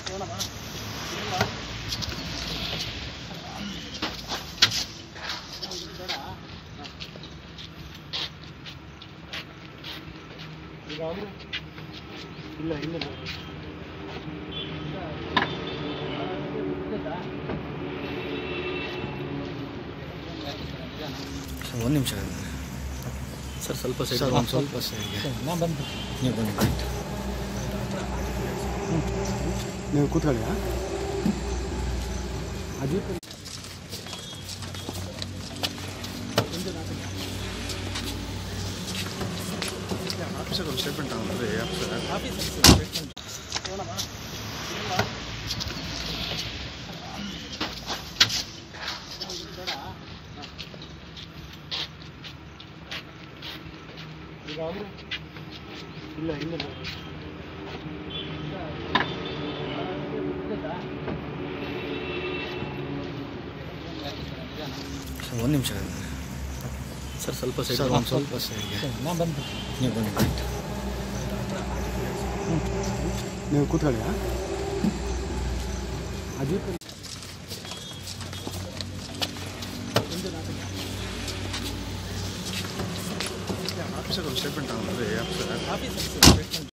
ಇಲ್ಲ ಇಲ್ಲ ಸರ್ ಒಂದು ನಿಮಿಷ ಸರ್ ಸ್ವಲ್ಪ ಸೈಡ್ ಸರ್, ಒಂದು ಸ್ವಲ್ಪ ಸೈಡ್ಗೆ ನಾ ಬಂದು ನೀವು ಬನ್ನಿ ನೀವು ಕೂತ್ಕೊಳ್ಳಿ ಹಾಂ ಅಜಿತ್ ಆಫೀಸರ್ ಒಂದು ಸ್ಟೇಟ್ಮೆಂಟ್ ತಗೊಂಡ್ರೆ ಆಫೀಸರ್ ಇಲ್ಲ ಇಲ್ಲ ಸರ್ ಒಂದು ನಿಮಿಷ ಸರ್ ಸ್ವಲ್ಪ ಸೈಡ್ ಸರ್, ಒಂದು ಸ್ವಲ್ಪ ಸೈಡ್ಗೆ ನಾ ಬಂದು ನೀವು ಬನ್ನಿ ನೀವು ಕೂತ್ಕೊಳ್ಳಿ ಹಾಂ ಅಜಿತ್ ಆಫೀಸರ್ ಒಂದು ಸ್ಟೇಟ್ಮೆಂಟ್ ತಗೊಂಡ್ರೆ ಆಫೀಸರ್